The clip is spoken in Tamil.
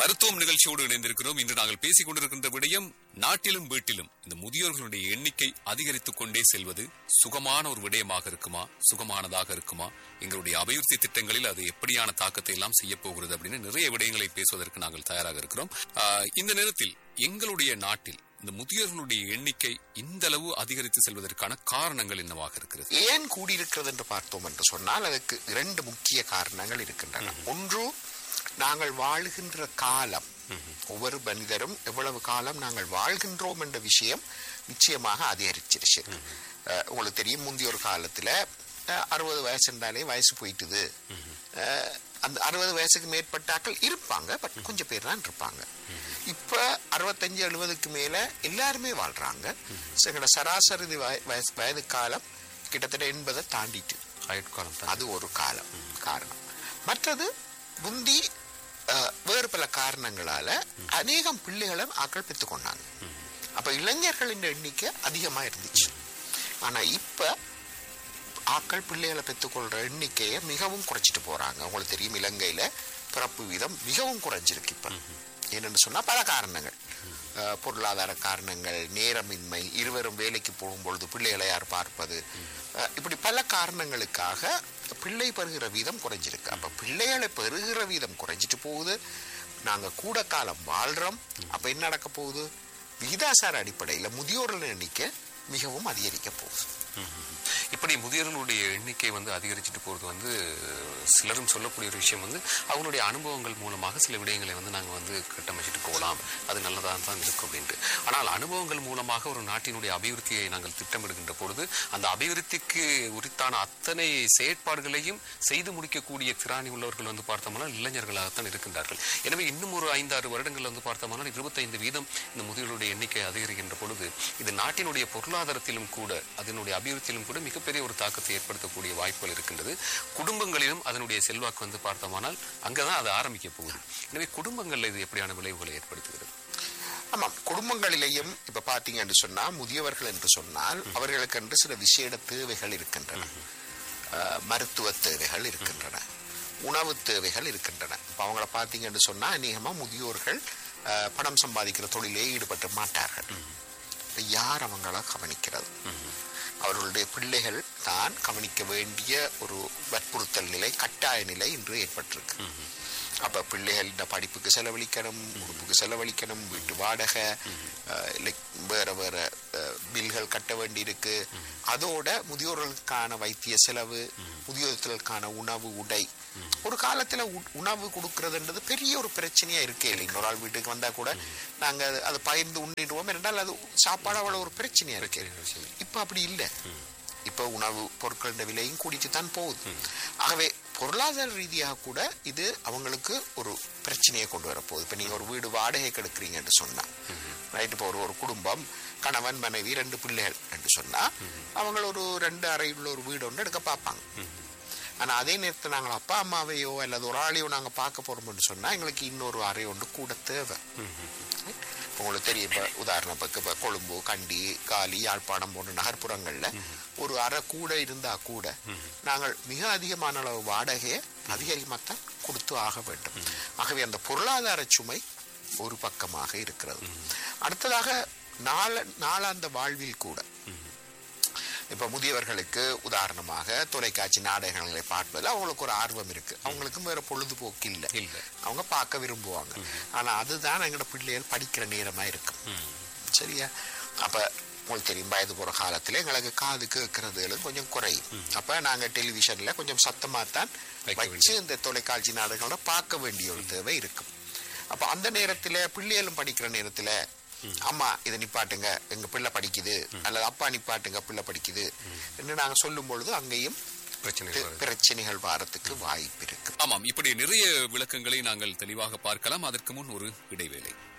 மருத்துவம் நிகழ்ச்சியோடு இணைந்திருக்கிறோம் இன்று நாங்கள் பேசிக் கொண்டிருக்கின்ற விடயம் நாட்டிலும் வீட்டிலும் இந்த முதியோர்களுடைய எண்ணிக்கை அதிகரித்துக் கொண்டே செல்வது சுகமான ஒரு விடயமாக இருக்குமா சுகமானதாக இருக்குமா எங்களுடைய அபிவிருத்தி திட்டங்களில் அது எப்படியான தாக்கத்தை எல்லாம் செய்ய போகிறது அப்படின்னு நிறைய விடயங்களை பேசுவதற்கு நாங்கள் தயாராக இருக்கிறோம் ஆஹ், இந்த நேரத்தில் எங்களுடைய நாட்டில் இந்த முதியோர்களுடைய எண்ணிக்கை இந்த அளவு அதிகரித்து செல்வதற்கான காரணங்கள் என்னவாக இருக்கிறது ஏன் கூடியிருக்கிறது என்று பார்த்தோம் என்று சொன்னால் அதுக்கு இரண்டு முக்கிய காரணங்கள் இருக்கின்றன ஒன்று நாங்கள் வாழுகின்ற காலம் ஒவ்வொரு மனிதரும் எவ்வளவு காலம் நாங்கள் வாழ்கின்றோம் என்ற விஷயம் நிச்சயமாக அதிகரிச்சிருச்சு அஹ், உங்களுக்கு தெரியும் முந்தைய ஒரு காலத்துல அஹ், அறுபது வயசு இருந்தாலே வயசு போயிட்டுது அஹ், அந்த அறுபது வயசுக்கு மேற்பட்டாக்கள் இருப்பாங்க பட் கொஞ்சம் பேர் தான் இருப்பாங்க இப்ப அறுபத்தஞ்சு எழுபதுக்கு மேல எல்லாருமே வாழ்றாங்க So, எங்களோட சராசரி வய- வயசு வயது காலம் கிட்டத்தட்ட எண்பதை தாண்டிட்டு ஆயுட்காலம் தான் அது ஒரு காலம் காரணம் மற்றது முந்தி அஹ், வேறு பல காரணங்களால அநேகம் பிள்ளைகளை ஆக்கள் பெற்றுக் கொண்டாங்க அப்ப இளைஞர்களின் எண்ணிக்கை அதிகமா இருந்துச்சு ஆனா இப்ப ஆக்கள் பிள்ளைகளை பெற்றுக்கொள்ற எண்ணிக்கையை மிகவும் குறைச்சிட்டு போறாங்க உங்களுக்கு தெரியும் இலங்கையில பிறப்பு வீதம் மிகவும் குறைஞ்சிருக்கு இப்ப என்னன்னு சொன்னா பல காரணங்கள் அஹ், பொருளாதார காரணங்கள் நேரமின்மை இருவரும் வேலைக்கு போகும்பொழுது பிள்ளைகளை யார் பார்ப்பது அஹ், இப்படி பல காரணங்களுக்காக பிள்ளை பெறுகிற வீதம் குறைஞ்சிருக்கு அப்ப பிள்ளைகளை பெறுகிற வீதம் குறைஞ்சிட்டு போகுது நாங்க கூட காலம் வாழ்றோம் அப்ப என்ன நடக்க போகுது விகிதாசார அடிப்படையில முதியோர்கள் எண்ணிக்கை மிகவும் அதிகரிக்க போகுது இப்படி முதியோர்களுடைய எண்ணிக்கை வந்து அதிகரிச்சுட்டு போறது வந்து சிலரும் சொல்லக்கூடிய ஒரு விஷயம் வந்து அவங்களுடைய அனுபவங்கள் மூலமாக சில விடயங்களை வந்து நாங்கள் வந்து கட்டமைச்சிட்டு போகலாம் அது நல்லதாக தான் இருக்கும் அப்படின்ட்டு ஆனால் அனுபவங்கள் மூலமாக ஒரு நாட்டினுடைய அபிவிருத்தியை நாங்கள் திட்டமிடுகின்ற பொழுது அந்த அபிவிருத்திக்கு உரித்தான அத்தனை செயற்பாடுகளையும் செய்து முடிக்கக்கூடிய திராணி உள்ளவர்கள் வந்து பார்த்தோம்னா இளைஞர்களாகத்தான் இருக்கின்றார்கள் எனவே இன்னும் ஒரு ஐந்தாறு வருடங்கள் வந்து பார்த்தோம்னா இருபத்தைந்து வீதம் இந்த முதியோர்களுடைய எண்ணிக்கை அதிகரிக்கின்ற பொழுது இது நாட்டினுடைய பொருளாதாரத்திலும் கூட அதனுடைய அபிவிருத்தியிலும் கூட மிகப்பெரிய ஒரு தாக்கத்தை ஏற்படுத்தக்கூடிய வாய்ப்புகள் இருக்கின்றது குடும்பங்களிலும் அதனுடைய செல்வாக்கு வந்து பார்த்தோமானால் அங்கதான் அது ஆரம்பிக்க போகுது எனவே குடும்பங்கள்ல இது எப்படியான விளைவுகளை ஏற்படுத்துகிறது ஆமாம் குடும்பங்களிலேயும் இப்ப பாத்தீங்க என்று சொன்னா முதியவர்கள் என்று சொன்னால் அவர்களுக்கு என்று சில விசேட தேவைகள் இருக்கின்றன அஹ், மருத்துவ தேவைகள் இருக்கின்றன உணவு தேவைகள் இருக்கின்றன இப்ப அவங்கள பாத்தீங்க என்று சொன்னா அநேகமா முதியோர்கள் அஹ், பணம் சம்பாதிக்கிற தொழிலே ஈடுபட மாட்டார்கள் இப்ப யார் அவங்கள கவனிக்கிறது அவர்களுடைய பிள்ளைகள் தான் கவனிக்க வேண்டிய ஒரு வற்புறுத்தல் நிலை கட்டாய நிலை இன்று ஏற்பட்டிருக்கு அப்ப பிள்ளைகளின் படிப்புக்கு செலவழிக்கணும் உடுப்புக்கு செலவழிக்கணும் வீட்டு வாடகை அஹ், இல்லை வேற வேற அஹ், பில்கள் கட்ட வேண்டியிருக்கு அதோட முதியோர்களுக்கான வைத்திய செலவு முதியோர்களுக்கான உணவு உடை ஒரு காலத்துல உ- உணவு கொடுக்கறதுன்றது பெரிய ஒரு பிரச்சனையா இருக்கே இல்லை இன்னொரு ஆள் வீட்டுக்கு வந்தா கூட நாங்க அது- அதை பகிர்ந்து உண்ணிடுவோம் என்றால் அது சாப்பாடு அவ்வளவு ஒரு பிரச்சனையா இருக்கு இப்ப அப்படி இல்லை இப்ப உணவு பொருட்களின் விலையும் கூடிட்டு தான் போகுது ஆகவே பொருளாதார ரீதியாக கூட இது அவங்களுக்கு ஒரு பிரச்சனையை கொண்டு வர போகுது இப்ப நீங்க ஒரு வீடு வாடகைக்கு எடுக்கிறீங்கன்னு சொன்னா ரைட் இப்போ ஒரு ஒரு குடும்பம் கணவன் மனைவி ரெண்டு பிள்ளைகள் என்று சொன்னா அவங்க ஒரு ரெண்டு அறையுள்ள ஒரு வீடு ஒன்று எடுக்க பார்ப்பாங்க ஆனா அதே நேரத்தில் நாங்கள் அப்பா அம்மாவையோ அல்லது ஒரு ஆளையோ நாங்க பார்க்க போறோம்னு சொன்னா எங்களுக்கு இன்னொரு அறை ஒன்று கூட தேவை இப்போ உங்களுக்கு தெரியும் இப்போ உதாரணத்துக்கு இப்போ கொழும்பு கண்டி காலி யாழ்ப்பாணம் போன்ற நகர்ப்புறங்கள்ல ஒரு அறை கூட இருந்தா கூட நாங்கள் மிக அதிகமான அளவு வாடகையை அதிகரிக்கமாத்தான் கொடுத்து ஆக வேண்டும் ஆகவே அந்த பொருளாதார சுமை ஒரு பக்கமாக இருக்கிறது அடுத்ததாக நாள நாளாந்த வாழ்வில் கூட இப்ப முதியவர்களுக்கு உதாரணமாக தொலைக்காட்சி நாடகங்களை பார்ப்பதில் அவங்களுக்கு ஒரு ஆர்வம் இருக்கு அவங்களுக்கும் வேற பொழுதுபோக்கு இல்லை இல்ல. அவங்க பார்க்க விரும்புவாங்க ஆனா அதுதான் எங்களோட பிள்ளைகள் படிக்கிற நேரமா இருக்கும் சரியா அப்ப உங்களுக்கு தெரியும் வயது போற காலத்துல எங்களுக்கு காது கேட்கறது கொஞ்சம் குறையும் அப்ப நாங்க டெலிவிஷன்ல கொஞ்சம் சத்தமா தான் வைக்க வச்சு இந்த தொலைக்காட்சி நாடகங்களை பார்க்க வேண்டிய ஒரு தேவை இருக்கும் அப்ப அந்த நேரத்துல பிள்ளைகளும் படிக்கிற நேரத்துல அம்மா இதை நிப்பாட்டுங்க எங்க பிள்ளை படிக்குது அல்லது அப்பா நிப்பாட்டுங்க பிள்ளை படிக்குது என்று நாங்க சொல்லும் பொழுது அங்கேயும் பிரச்சனைகள் வருது. பிரச்சனைகள் வாரத்துக்கு வாய்ப்பு இருக்கு ஆமாம் இப்படி நிறைய விளக்கங்களை நாங்கள் தெளிவாக பார்க்கலாம் அதற்கு முன் ஒரு இடைவேளை